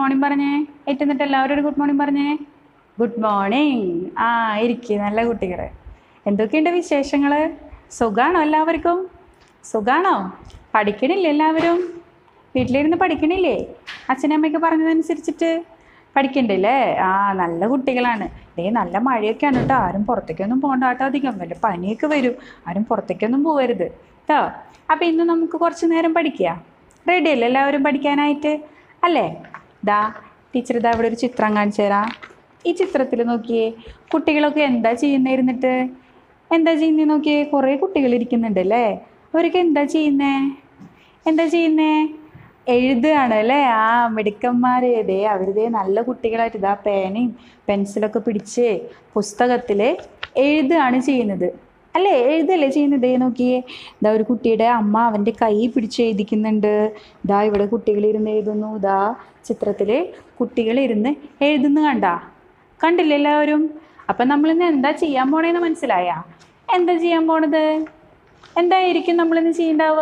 morning പറഞ്ഞേ ഏറ്റുന്നിട്ട് എല്ലാവരും ഒരു ഗുഡ് മോർണിംഗ് പറഞ്ഞേ ഗുഡ് മോർണിംഗ് ആ ഇരിക്കുക നല്ല കുട്ടികൾ എന്തൊക്കെയുണ്ട് വിശേഷങ്ങൾ സുഖാണോ എല്ലാവർക്കും സുഖാണോ പഠിക്കണില്ലേ എല്ലാവരും വീട്ടിലിരുന്ന് പഠിക്കണില്ലേ അച്ഛനമ്മയൊക്കെ പറഞ്ഞതനുസരിച്ചിട്ട് പഠിക്കണ്ടല്ലേ ആ നല്ല കുട്ടികളാണ് ദേ നല്ല മഴയൊക്കെയാണ് കേട്ടോ ആരും പുറത്തേക്കൊന്നും പോകണ്ട കേട്ടോ അധികം വല്ല പനിയൊക്കെ വരും ആരും പുറത്തേക്കൊന്നും പോകരുത് കേട്ടോ അപ്പോൾ ഇന്ന് നമുക്ക് കുറച്ച് നേരം പഠിക്കുക റെഡി അല്ലേ എല്ലാവരും പഠിക്കാനായിട്ട് അല്ലേ ദാ ടീച്ചർ ഇതാ ഇവിടെ ഒരു ചിത്രം കാണിച്ചു തരാം ഈ ചിത്രത്തിൽ നോക്കിയേ കുട്ടികളൊക്കെ എന്താ ചെയ്യുന്നിരുന്നിട്ട് എന്താ ചെയ്യുന്നത് നോക്കിയേ കുറേ കുട്ടികൾ ഇരിക്കുന്നുണ്ട് അല്ലേ അവരൊക്കെ എന്താ ചെയ്യുന്നേ എന്താ ചെയ്യുന്നേ എഴുതുകയാണ് അല്ലേ ആ മിടുക്കന്മാർ ദേ അവരുതേ നല്ല കുട്ടികളായിട്ട് ഇതാ പേനയും പെൻസിലൊക്കെ പിടിച്ച് പുസ്തകത്തിൽ എഴുതുകയാണ് ചെയ്യുന്നത് അല്ലേ എഴുതല്ലേ ചെയ്യുന്നത് ദേ നോക്കിയേ ഇതാ ഒരു കുട്ടിയുടെ അമ്മ അവൻ്റെ കൈ പിടിച്ച് എഴുതിക്കുന്നുണ്ട് ഇതാ ഇവിടെ കുട്ടികളിരുന്ന് എഴുതുന്നു ഇതാ ചിത്രത്തിൽ കുട്ടികളിരുന്ന് എഴുതുന്നു കണ്ടാ കണ്ടില്ലേ എല്ലാവരും അപ്പം നമ്മളിന്ന് എന്താ ചെയ്യാൻ പോണേന്ന് മനസ്സിലായ എന്താ ചെയ്യാൻ പോണത് എന്തായിരിക്കും നമ്മളിന്ന് ചെയ്യണ്ടാവുക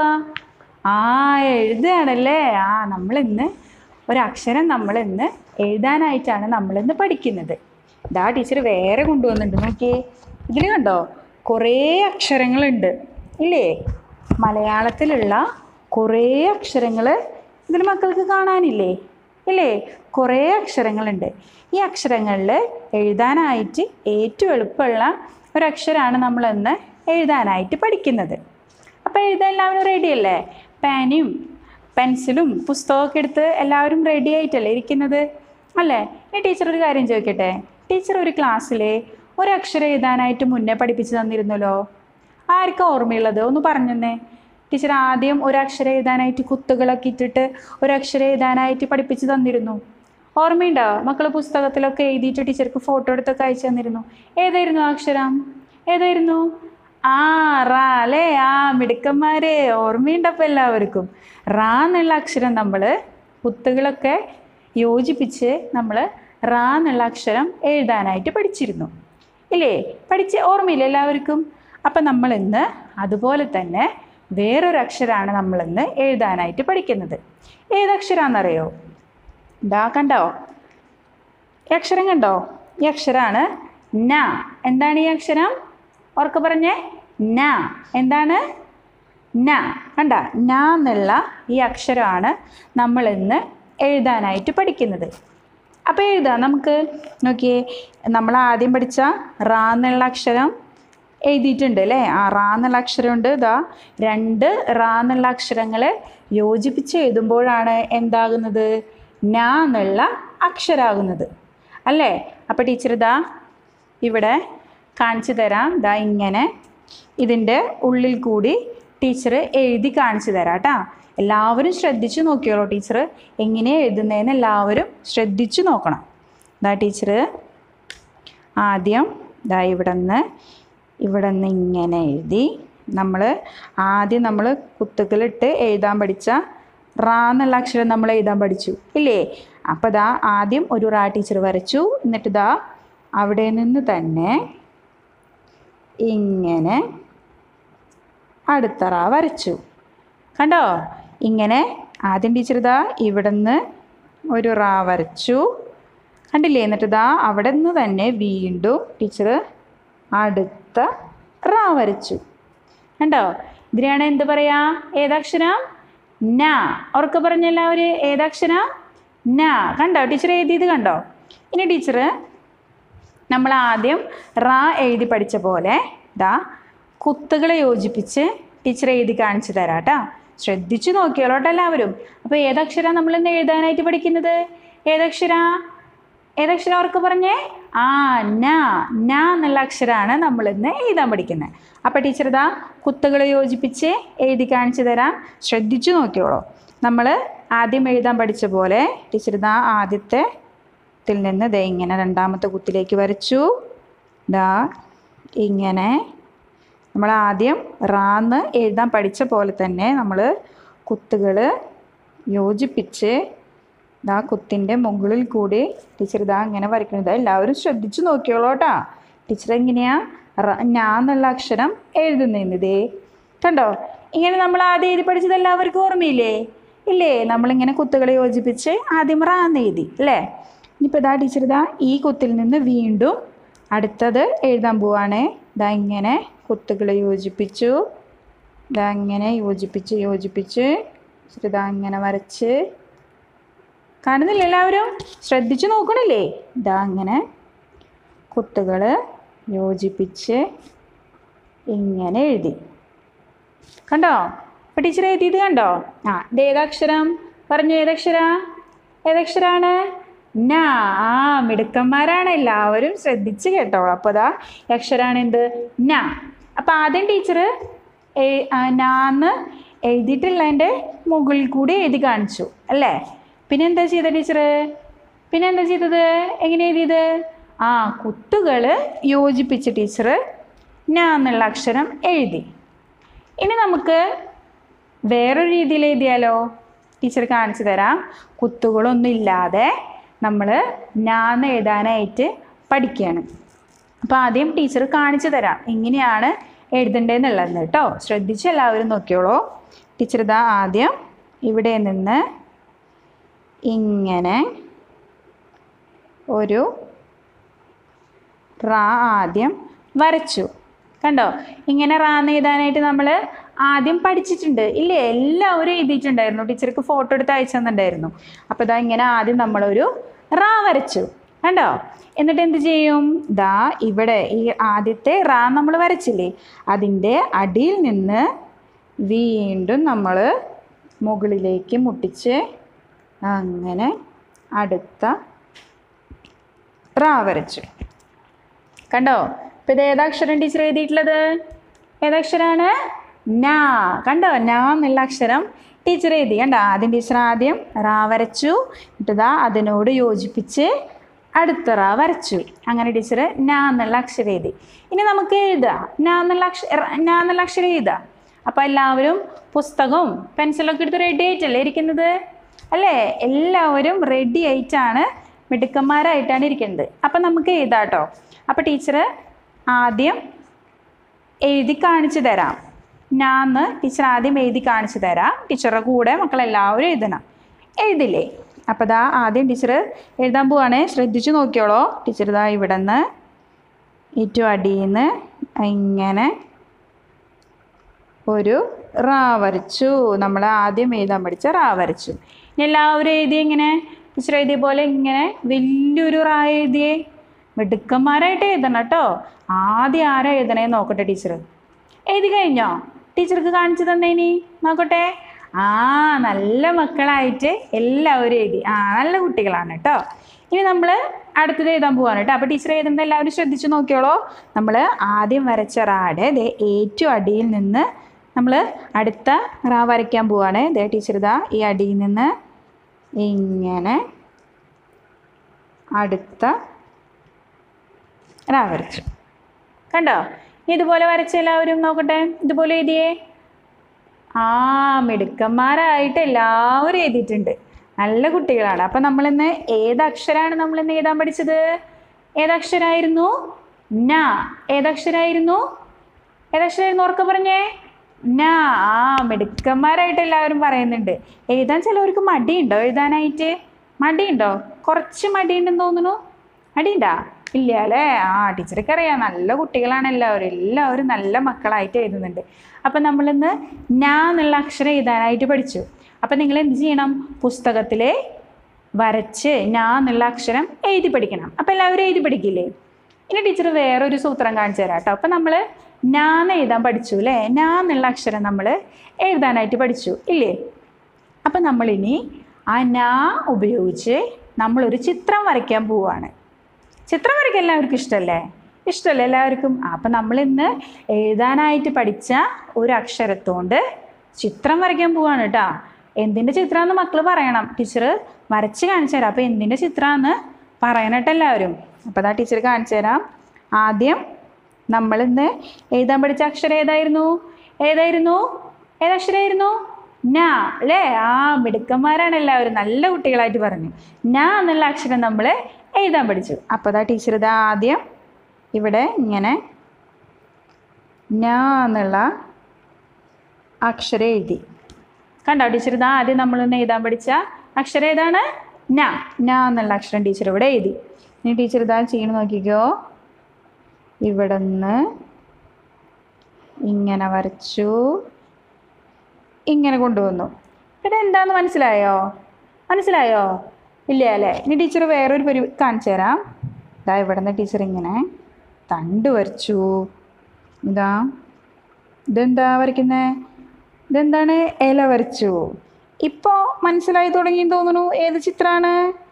ആ എഴുതുകയാണല്ലേ ആ നമ്മളിന്ന് ഒരക്ഷരം നമ്മളിന്ന് എഴുതാനായിട്ടാണ് നമ്മളിന്ന് പഠിക്കുന്നത് ഇതാ ടീച്ചർ വേറെ കൊണ്ടുവന്നിട്ടുണ്ട് നോക്കിയേ ഇതിൽ കണ്ടോ കുറേ അക്ഷരങ്ങളുണ്ട് ഇല്ലേ മലയാളത്തിലുള്ള കുറേ അക്ഷരങ്ങൾ ഇതിൽ മക്കൾക്ക് കാണാനില്ലേ ഇല്ലേ കുറേ അക്ഷരങ്ങളുണ്ട് ഈ അക്ഷരങ്ങളിൽ എഴുതാനായിട്ട് ഏറ്റവും എളുപ്പമുള്ള ഒരക്ഷരമാണ് നമ്മളിന്ന് എഴുതാനായിട്ട് പഠിക്കുന്നത് അപ്പോൾ എഴുതാൻ എല്ലാവരും റെഡി അല്ലേ പേനയും പെൻസിലും പുസ്തകമൊക്കെ എടുത്ത് എല്ലാവരും റെഡി ആയിട്ടല്ലേ ഇരിക്കുന്നത് അല്ലേ ഈ ടീച്ചർ ഒരു കാര്യം ചോദിക്കട്ടെ ടീച്ചർ ഒരു ക്ലാസ്സിൽ ഒരക്ഷരം എഴുതാനായിട്ട് മുന്നേ പഠിപ്പിച്ചു തന്നിരുന്നല്ലോ ആർക്കാ ഓർമ്മയുള്ളത് ഒന്ന് പറഞ്ഞെന്നേ ടീച്ചർ ആദ്യം ഒരക്ഷരം എഴുതാനായിട്ട് കുത്തുകളൊക്കെ ഇട്ടിട്ട് ഒരക്ഷരം എഴുതാനായിട്ട് പഠിപ്പിച്ചു തന്നിരുന്നു ഓർമ്മയുണ്ടോ മക്കൾ പുസ്തകത്തിലൊക്കെ എഴുതിയിട്ട് ടീച്ചർക്ക് ഫോട്ടോ എടുത്തൊക്കെ അയച്ചു തന്നിരുന്നു ഏതായിരുന്നു ആ അക്ഷരം ഏതായിരുന്നു ആ റാ അല്ലേ ആ മിടുക്കന്മാരെ ഓർമ്മയുണ്ടപ്പോൾ എല്ലാവർക്കും റാ എന്നുള്ള അക്ഷരം നമ്മൾ കുത്തുകളൊക്കെ യോജിപ്പിച്ച് നമ്മൾ റാ എന്നുള്ള അക്ഷരം എഴുതാനായിട്ട് പഠിച്ചിരുന്നു ഇല്ലേ പഠിച്ച് ഓർമ്മയില്ല എല്ലാവർക്കും അപ്പം നമ്മൾ ഇന്ന് അതുപോലെ തന്നെ വേറൊരു അക്ഷരമാണ് നമ്മളിന്ന് എഴുതാനായിട്ട് പഠിക്കുന്നത് ഏതക്ഷരാണെന്നറിയോ ഇതാ കണ്ടോ ഈ അക്ഷരം കണ്ടോ ഈ അക്ഷരമാണ് ന എന്താണ് ഈ അക്ഷരം ഓർക്ക് പറഞ്ഞേ ന എന്താണ് ന കണ്ട ന എന്നുള്ള ഈ അക്ഷരമാണ് നമ്മൾ ഇന്ന് എഴുതാനായിട്ട് പഠിക്കുന്നത് അപ്പോൾ എഴുതാം നമുക്ക് നോക്കിയേ നമ്മൾ ആദ്യം പഠിച്ച റാ എന്നുള്ള അക്ഷരം എഴുതിയിട്ടുണ്ട് അല്ലേ ആ റാ എന്നുള്ള അക്ഷരമുണ്ട് ഇതാ രണ്ട് റാ എന്നുള്ള അക്ഷരങ്ങൾ യോജിപ്പിച്ച് എഴുതുമ്പോഴാണ് എന്താകുന്നത് ന എന്നുള്ള അക്ഷരാകുന്നത് അല്ലേ അപ്പോൾ ടീച്ചർ ഇതാ ഇവിടെ കാണിച്ചു തരാം ഇതാ ഇങ്ങനെ ഇതിൻ്റെ ഉള്ളിൽ കൂടി ടീച്ചർ എഴുതി കാണിച്ചു തരാം കേട്ടോ എല്ലാവരും ശ്രദ്ധിച്ചു നോക്കിയോളൂ ടീച്ചർ എങ്ങനെ എഴുതുന്നതെന്ന് എല്ലാവരും ശ്രദ്ധിച്ചു നോക്കണം ഇതാ ടീച്ചർ ആദ്യം ഇതാ ഇവിടെ നിന്ന് ഇവിടെ നിന്ന് ഇങ്ങനെ എഴുതി നമ്മൾ ആദ്യം നമ്മൾ കുത്തുകളിട്ട് എഴുതാൻ പഠിച്ച റാ എന്നുള്ള അക്ഷരം നമ്മൾ എഴുതാൻ പഠിച്ചു ഇല്ലേ അപ്പോൾ ദാ ആദ്യം ഒരു റാ ടീച്ചർ വരച്ചു എന്നിട്ട് ദാ അവിടെ നിന്ന് തന്നെ ഇങ്ങനെ അടുത്ത റാ വരച്ചു കണ്ടോ ഇങ്ങനെ ആദ്യം ടീച്ചർ ഇതാ ഇവിടെ നിന്ന് ഒരു റാ വരച്ചു കണ്ടില്ലേ എന്നിട്ട് ഇതാ അവിടെ നിന്ന് തന്നെ വീണ്ടും ടീച്ചർ അടുത്ത റാ വരച്ചു കണ്ടോ ഇതിനെയാണ് എന്ത് പറയാ ഏതക്ഷരം ന ഉറക്കെ പറഞ്ഞ എല്ലാവരും ഏതക്ഷരം ന കണ്ടോ ടീച്ചർ എഴുതിയത് കണ്ടോ ഇനി ടീച്ചർ നമ്മൾ ആദ്യം റാ എഴുതി പഠിച്ച പോലെ ദാ കുത്തുകളെ യോജിപ്പിച്ച് ടീച്ചർ എഴുതി കാണിച്ചു തരാം കേട്ടോ ശ്രദ്ധിച്ചു നോക്കിയോളോട്ടോ എല്ലാവരും അപ്പോൾ ഏതക്ഷര നമ്മൾ ഇന്ന് എഴുതാനായിട്ട് പഠിക്കുന്നത് ഏതക്ഷര ഏതക്ഷരം അവർക്ക് പറഞ്ഞേ ആ ന ന എന്നുള്ള അക്ഷരമാണ് നമ്മൾ ഇന്ന് എഴുതാൻ പഠിക്കുന്നത് അപ്പോൾ ടീച്ചർ ഇതാ കുത്തുകൾ യോജിപ്പിച്ച് എഴുതി കാണിച്ചു തരാം ശ്രദ്ധിച്ചു നോക്കിയോളൂ നമ്മൾ ആദ്യം എഴുതാൻ പഠിച്ച പോലെ ടീച്ചർ ഇതാ ആദ്യത്തെ ത്തിൽ നിന്ന് ദേ ഇങ്ങനെ രണ്ടാമത്തെ കുത്തിലേക്ക് വരച്ചു ദാ ഇങ്ങനെ നമ്മൾ ആദ്യം റാന്ന് എഴുതാൻ പഠിച്ച പോലെ തന്നെ നമ്മൾ കുത്തുകൾ യോജിപ്പിച്ച് ഇതാ കുത്തിൻ്റെ മുകളിൽ കൂടി ടീച്ചർ ഇതാ ഇങ്ങനെ വരയ്ക്കുന്നത് എല്ലാവരും ശ്രദ്ധിച്ചു നോക്കിയോളൂ കേട്ടോ ടീച്ചർ എങ്ങനെയാ റ ഞാ എന്നുള്ള അക്ഷരം എഴുതുന്നത് ഇതേ കണ്ടോ ഇങ്ങനെ നമ്മൾ ആദ്യം എഴുതി പഠിച്ചത് എല്ലാവർക്കും ഓർമ്മയില്ലേ ഇല്ലേ നമ്മളിങ്ങനെ കുത്തുകൾ യോജിപ്പിച്ച് ആദ്യം റാന്ന് എഴുതി അല്ലേ ഇനിയിപ്പോൾ ഇതാ ടീച്ചർ ഇതാ ഈ കുത്തിൽ നിന്ന് വീണ്ടും അടുത്തത് എഴുതാൻ പോവാണ് ഇതാ ഇങ്ങനെ കുത്തുകൾ യോജിപ്പിച്ചു ഇതാ ഇങ്ങനെ യോജിപ്പിച്ച് യോജിപ്പിച്ച് ടീച്ചർ ഇതാ ഇങ്ങനെ വരച്ച് കാണുന്നില്ല എല്ലാവരും ശ്രദ്ധിച്ച് നോക്കണില്ലേ ഇതാ അങ്ങനെ കുത്തുകൾ യോജിപ്പിച്ച് ഇങ്ങനെ എഴുതി കണ്ടോ ഇപ്പം ടീച്ചർ എഴുതിയത് കണ്ടോ ആ ഇത് ഏതക്ഷരം പറഞ്ഞു ഏതക്ഷര ഏതക്ഷരാണ് നാ ആ മിടുക്കന്മാരാണ് എല്ലാവരും ശ്രദ്ധിച്ച് കേട്ടോ അപ്പോൾ അതാ ഈ അക്ഷരാണ് എന്ത് നാ അപ്പം ആദ്യം ടീച്ചർ നാന്ന് എഴുതിയിട്ടുള്ളതിൻ്റെ മുകളിൽ കൂടി എഴുതി കാണിച്ചു അല്ലേ പിന്നെ എന്താ ചെയ്ത ടീച്ചർ പിന്നെ എന്താ ചെയ്തത് എങ്ങനെ എഴുതിയത് ആ കുത്തുകൾ യോജിപ്പിച്ച് ടീച്ചർ നാ എന്നുള്ള അക്ഷരം എഴുതി ഇനി നമുക്ക് വേറൊരു രീതിയിൽ എഴുതിയാലോ ടീച്ചർ കാണിച്ചു തരാം കുത്തുകളൊന്നും ഇല്ലാതെ നമ്മൾ നാന്ന് എഴുതാനായിട്ട് പഠിക്കുകയാണ് അപ്പോൾ ആദ്യം ടീച്ചർ കാണിച്ചു തരാം എങ്ങനെയാണ് എഴുതേണ്ടതെന്നുള്ളത് കേട്ടോ ശ്രദ്ധിച്ച് എല്ലാവരും നോക്കിയോളൂ ടീച്ചർ ഇതാ ആദ്യം ഇവിടെ നിന്ന് ഇങ്ങനെ ഒരു റാ ആദ്യം വരച്ചു കണ്ടോ ഇങ്ങനെ റാന്ന് എഴുതാനായിട്ട് നമ്മൾ ആദ്യം പഠിച്ചിട്ടുണ്ട് ഇല്ലേ എല്ലാവരും എഴുതിയിട്ടുണ്ടായിരുന്നു ടീച്ചർക്ക് ഫോട്ടോ എടുത്ത് അയച്ചു തന്നിട്ടുണ്ടായിരുന്നു അപ്പോൾ ഇതാ ഇങ്ങനെ ആദ്യം നമ്മളൊരു റാ വരച്ചു കണ്ടോ എന്നിട്ട് എന്ത് ചെയ്യും ദാ ഇവിടെ ഈ ആദ്യത്തെ റാ നമ്മൾ വരച്ചില്ലേ അതിൻ്റെ അടിയിൽ നിന്ന് വീണ്ടും നമ്മൾ മുകളിലേക്ക് മുട്ടിച്ച് അങ്ങനെ അടുത്ത റാ വരച്ചു കണ്ടോ ഇപ്പം ഇത് ഏതാക്ഷരം ടീച്ചർ എഴുതിയിട്ടുള്ളത് ഏതാക്ഷരാണ് നാ കണ്ടോ നാ എന്നുള്ള അക്ഷരം ടീച്ചർ എഴുതി കണ്ടോ ആദ്യം ടീച്ചർ ആദ്യം റാ വരച്ചു എന്നിട്ടിതാ അതിനോട് യോജിപ്പിച്ച് അടുത്ത റാ വരച്ചു അങ്ങനെ ടീച്ചർ നാ എന്നുള്ള അക്ഷരം എഴുതി ഇനി നമുക്ക് എഴുതാം നാ എന്നുള്ള അക്ഷര നാ എന്നുള്ള അക്ഷരം എഴുതാം അപ്പോൾ എല്ലാവരും പുസ്തകവും പെൻസിലൊക്കെ എടുത്ത് റെഡി ആയിട്ടല്ലേ ഇരിക്കുന്നത് അല്ലേ എല്ലാവരും റെഡി ആയിട്ടാണ് മിടുക്കന്മാരായിട്ടാണ് ഇരിക്കുന്നത് അപ്പം നമുക്ക് എഴുതാം കേട്ടോ അപ്പോൾ ടീച്ചർ ആദ്യം എഴുതി കാണിച്ചു തരാം ഞാന്ന് ടീച്ചർ ആദ്യം എഴുതി കാണിച്ചു തരാം ടീച്ചറുടെ കൂടെ മക്കളെല്ലാവരും എഴുതണം എഴുതില്ലേ അപ്പോൾ ദാ ആദ്യം ടീച്ചർ എഴുതാൻ പോവാണ് ശ്രദ്ധിച്ചു നോക്കിയോളോ ടീച്ചർ ഇതാ ഇവിടെ നിന്ന് ഏറ്റവും അടിയിൽ നിന്ന് ഇങ്ങനെ ഒരു റാ വരച്ചു നമ്മൾ ആദ്യം എഴുതാൻ പഠിച്ച റാ വരച്ചു ഇനി എല്ലാവരും എഴുതി ഇങ്ങനെ ടീച്ചർ എഴുതിയ പോലെ ഇങ്ങനെ വലിയൊരു റാ എഴുതിയേ മിടുക്കന്മാരായിട്ട് എഴുതണം കേട്ടോ ആദ്യം ആരാ എഴുതണേ നോക്കട്ടെ ടീച്ചർ എഴുതി കഴിഞ്ഞോ ടീച്ചർക്ക് കാണിച്ചു തന്നേനി നോക്കട്ടെ ആ നല്ല മക്കളായിട്ട് എല്ലാവരും എഴുതി ആ നല്ല കുട്ടികളാണ് കേട്ടോ ഇനി നമ്മൾ അടുത്തത് എഴുതാൻ പോവാണ് കേട്ടോ അപ്പോൾ ടീച്ചർ എഴുതുന്നത് എല്ലാവരും ശ്രദ്ധിച്ച് നോക്കിയോളൂ നമ്മൾ ആദ്യം വരച്ച റാടെ ദേ ഏറ്റവും അടിയിൽ നിന്ന് നമ്മൾ അടുത്ത റാ വരയ്ക്കാൻ പോവാണ് ദേ ടീച്ചർ ഇതാ ഈ അടിയിൽ നിന്ന് ഇങ്ങനെ അടുത്ത റാ വരച്ചു കണ്ടോ ഇനി ഇതുപോലെ വരച്ച എല്ലാവരും നോക്കട്ടെ ഇതുപോലെ എഴുതിയേ ആ മിടുക്കന്മാരായിട്ട് എല്ലാവരും എഴുതിയിട്ടുണ്ട് നല്ല കുട്ടികളാണ് അപ്പം നമ്മളിന്ന് ഏതക്ഷരമാണ് നമ്മളിന്ന് എഴുതാൻ പഠിച്ചത് ഏതക്ഷരായിരുന്നു ന ഏതക്ഷരായിരുന്നു ഏതക്ഷരായിരുന്നു ഉറക്കെ പറഞ്ഞേ ന ആ മിടുക്കന്മാരായിട്ട് എല്ലാവരും പറയുന്നുണ്ട് എഴുതാൻ ചിലവർക്ക് മടിയുണ്ടോ എഴുതാനായിട്ട് മടിയുണ്ടോ കുറച്ച് മടിയുണ്ടെന്ന് തോന്നുന്നു മടിയുണ്ടാ ഇല്ല അല്ലേ ആ ടീച്ചർക്ക് അറിയാം നല്ല കുട്ടികളാണ് എല്ലാവരും എല്ലാവരും നല്ല മക്കളായിട്ട് എഴുതുന്നുണ്ട് അപ്പം നമ്മളിന്ന് നാ എന്നുള്ള അക്ഷരം എഴുതാനായിട്ട് പഠിച്ചു അപ്പം നിങ്ങൾ എന്ത് ചെയ്യണം പുസ്തകത്തിലെ വരച്ച് നാ എന്നുള്ള അക്ഷരം എഴുതി പഠിക്കണം അപ്പം എല്ലാവരും എഴുതി പഠിക്കില്ലേ ഇനി ടീച്ചർ വേറൊരു സൂത്രം കാണിച്ചു തരാം കേട്ടോ അപ്പം നമ്മൾ നാന്ന് എഴുതാൻ പഠിച്ചു അല്ലേ നാ എന്നുള്ള അക്ഷരം നമ്മൾ എഴുതാനായിട്ട് പഠിച്ചു ഇല്ലേ അപ്പം നമ്മളിനി ആ നാ ഉപയോഗിച്ച് നമ്മളൊരു ചിത്രം വരയ്ക്കാൻ പോവുകയാണ് ചിത്രം വരയ്ക്കാൻ എല്ലാവർക്കും ഇഷ്ടമല്ലേ ഇഷ്ടമല്ലേ എല്ലാവർക്കും അപ്പം നമ്മളിന്ന് എഴുതാനായിട്ട് പഠിച്ച ഒരു അക്ഷരത്തോണ്ട് ചിത്രം വരയ്ക്കാൻ പോവാണ് കേട്ടോ എന്തിൻ്റെ ചിത്രമാണെന്ന് മക്കൾ പറയണം ടീച്ചർ വരച്ച് കാണിച്ചു തരാം അപ്പോൾ എന്തിൻ്റെ ചിത്രമാണെന്ന് പറയണം കേട്ടോ എല്ലാവരും അപ്പോൾ അതാ ടീച്ചർ കാണിച്ചു തരാം ആദ്യം നമ്മളിന്ന് എഴുതാൻ പഠിച്ച അക്ഷരം ഏതായിരുന്നു ഏതായിരുന്നു ഏതക്ഷരമായിരുന്നു നാ അല്ലേ ആ മിടുക്കന്മാരാണ് എല്ലാവരും നല്ല കുട്ടികളായിട്ട് പറഞ്ഞു നാ എന്നുള്ള അക്ഷരം നമ്മൾ എഴുതാൻ പഠിച്ചു അപ്പോൾ അതാ ടീച്ചർ ഇതാ ആദ്യം ഇവിടെ ഇങ്ങനെ നാ എന്നുള്ള അക്ഷരം എഴുതി കണ്ടോ ടീച്ചർ ഇതാ ആദ്യം നമ്മളൊന്ന് എഴുതാൻ പഠിച്ച അക്ഷരം ഏതാണ് ന ന എന്നുള്ള അക്ഷരം ടീച്ചർ ഇവിടെ എഴുതി ഇനി ടീച്ചർ ഇതാ ചെയ്യണ നോക്കിക്കോ ഇവിടെ നിന്ന് ഇങ്ങനെ വരച്ചു ഇങ്ങനെ കൊണ്ടുവന്നു ഇവിടെ എന്താന്ന് മനസ്സിലായോ മനസ്സിലായോ ഇല്ല അല്ലേ ഇനി ടീച്ചർ വേറൊരു പരി കാണിച്ചു തരാം ഇതാ ഇവിടെ നിന്ന് ടീച്ചർ ഇങ്ങനെ തണ്ട് വരച്ചു ഇതാ ഇതെന്താ വരയ്ക്കുന്നേ ഇതെന്താണ് ഇല വരച്ചു ഇപ്പോൾ മനസ്സിലായി തുടങ്ങി തോന്നുന്നു ഏത് ചിത്രമാണ്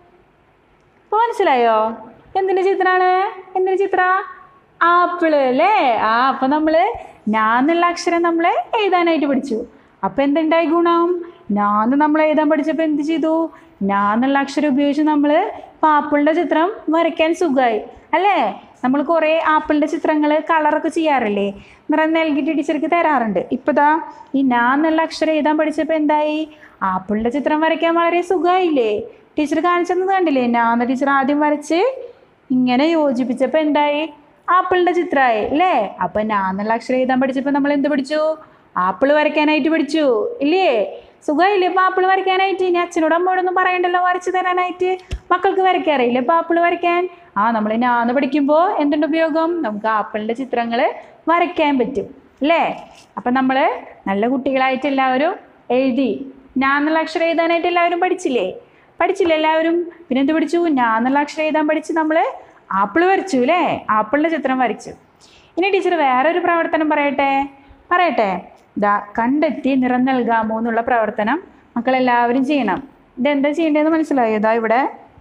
ഇപ്പോൾ മനസ്സിലായോ എന്തിൻ്റെ ചിത്രമാണ് എന്തിൻ്റെ ചിത്ര ആപ്പിള് അല്ലേ ആ അപ്പം നമ്മൾ ഞാൻ എന്നുള്ള അക്ഷരം നമ്മൾ എഴുതാനായിട്ട് പഠിച്ചു അപ്പം എന്തുണ്ടായി ഗുണം ഞാന്ന് നമ്മൾ എഴുതാൻ പഠിച്ചപ്പോൾ എന്ത് ചെയ്തു ഞാൻ എന്നുള്ള അക്ഷരം ഉപയോഗിച്ച് നമ്മൾ ഇപ്പം ആപ്പിളിൻ്റെ ചിത്രം വരയ്ക്കാൻ സുഖമായി അല്ലേ നമ്മൾ കുറേ ആപ്പിളിൻ്റെ ചിത്രങ്ങൾ കളറൊക്കെ ചെയ്യാറില്ലേ നിറം നൽകിയിട്ട് ടീച്ചർക്ക് തരാറുണ്ട് ഇപ്പോൾ ദാ ഈ ഞാൻ എന്നുള്ള അക്ഷരം എഴുതാൻ പഠിച്ചപ്പോൾ എന്തായി ആപ്പിളിൻ്റെ ചിത്രം വരയ്ക്കാൻ വളരെ സുഖമായില്ലേ ടീച്ചർ കാണിച്ചെന്ന് കണ്ടില്ലേ ഞാൻ ടീച്ചർ ആദ്യം വരച്ച് ഇങ്ങനെ യോജിപ്പിച്ചപ്പോൾ എന്തായി ആപ്പിളിൻ്റെ ചിത്രമായി അല്ലേ അപ്പം ഞാൻ എന്നുള്ള അക്ഷരം എഴുതാൻ പഠിച്ചപ്പോൾ നമ്മൾ എന്ത് പഠിച്ചു ആപ്പിൾ വരയ്ക്കാനായിട്ട് പഠിച്ചു ഇല്ലേ സുഖമായില്ലേ ഇപ്പം ആപ്പിൾ വരയ്ക്കാനായിട്ട് ഇനി അച്ഛനോടും അമ്മയോടൊന്നും പറയണ്ടല്ലോ വരച്ച് തരാനായിട്ട് മക്കൾക്ക് വരയ്ക്കാറില്ലേ ഇപ്പം ആപ്പിൾ വരയ്ക്കാൻ ആ നമ്മൾ ഞാന്ന് പഠിക്കുമ്പോൾ എന്തുണ്ട് ഉപയോഗം നമുക്ക് ആപ്പിളിൻ്റെ ചിത്രങ്ങൾ വരയ്ക്കാൻ പറ്റും അല്ലേ അപ്പം നമ്മൾ നല്ല കുട്ടികളായിട്ട് എല്ലാവരും എഴുതി ഞാൻ എന്നുള്ള അക്ഷരം എഴുതാനായിട്ട് എല്ലാവരും പഠിച്ചില്ലേ പഠിച്ചില്ലേ എല്ലാവരും പിന്നെ എന്ത് പഠിച്ചു ഞാൻ എന്നുള്ള അക്ഷരം എഴുതാൻ പഠിച്ച് നമ്മൾ ആപ്പിൾ വരച്ചു അല്ലേ ആപ്പിളിൻ്റെ ചിത്രം വരച്ചു ഇനി ടീച്ചർ വേറൊരു പ്രവർത്തനം പറയട്ടെ പറയട്ടെ ദാ കണ്ടെത്തി നിറം നൽകാമോ എന്നുള്ള പ്രവർത്തനം മക്കളെല്ലാവരും ചെയ്യണം ഇതെന്താ ചെയ്യേണ്ടതെന്ന് മനസ്സിലായോ ഇതാ ഇവിടെ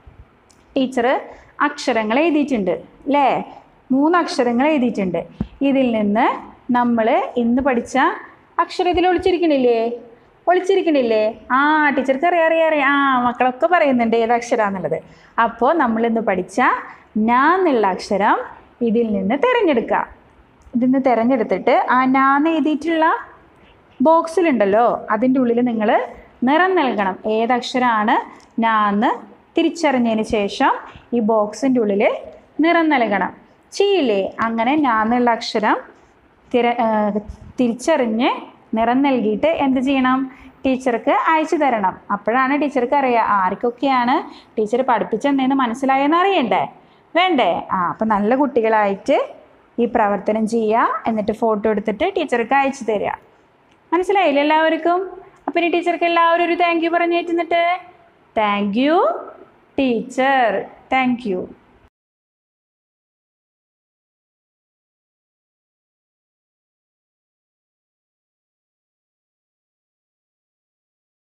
ടീച്ചർ അക്ഷരങ്ങൾ എഴുതിയിട്ടുണ്ട് അല്ലേ മൂന്ന് അക്ഷരങ്ങൾ എഴുതിയിട്ടുണ്ട് ഇതിൽ നിന്ന് നമ്മൾ ഇന്ന് പഠിച്ച അക്ഷരം ഇതിൽ ഒളിച്ചിരിക്കണില്ലേ ഒളിച്ചിരിക്കണില്ലേ ആ ടീച്ചർക്ക് അറിയാം അറിയാം അറിയാം ആ മക്കളൊക്കെ പറയുന്നുണ്ട് ഏത് അക്ഷരമാണെന്നുള്ളത് അപ്പോൾ നമ്മൾ ഇന്ന് പഠിച്ച നാ എന്നുള്ള അക്ഷരം ഇതിൽ നിന്ന് തിരഞ്ഞെടുക്കുക ഇതിൽ നിന്ന് തിരഞ്ഞെടുത്തിട്ട് ആ നാന്ന് എഴുതിയിട്ടുള്ള ബോക്സിലുണ്ടല്ലോ അതിൻ്റെ ഉള്ളിൽ നിങ്ങൾ നിറം നൽകണം ഏതക്ഷരമാണ് ഞാന്ന് തിരിച്ചറിഞ്ഞതിന് ശേഷം ഈ ബോക്സിൻ്റെ ഉള്ളിൽ നിറം നൽകണം ചെയ്യില്ലേ അങ്ങനെ ഞാന്നുള്ള അക്ഷരം തിര ഏഹ് തിരിച്ചറിഞ്ഞ് നിറം നൽകിയിട്ട് എന്ത് ചെയ്യണം ടീച്ചർക്ക് അയച്ചു തരണം അപ്പോഴാണ് ടീച്ചർക്ക് അറിയുക ആർക്കൊക്കെയാണ് ടീച്ചർ പഠിപ്പിച്ചെന്നേന്ന് മനസ്സിലായെന്ന് അറിയണ്ടേ വേണ്ടേ ആ അപ്പം നല്ല കുട്ടികളായിട്ട് ഈ പ്രവർത്തനം ചെയ്യുക എന്നിട്ട് ഫോട്ടോ എടുത്തിട്ട് ടീച്ചർക്ക് അയച്ചു തരിക മനസ്സിലായില്ലേ എല്ലാവർക്കും അപ്പം ഇനി ടീച്ചർക്ക് എല്ലാവരും ഒരു താങ്ക് യു പറഞ്ഞേറ്റുന്നിട്ട് thank you teacher thank U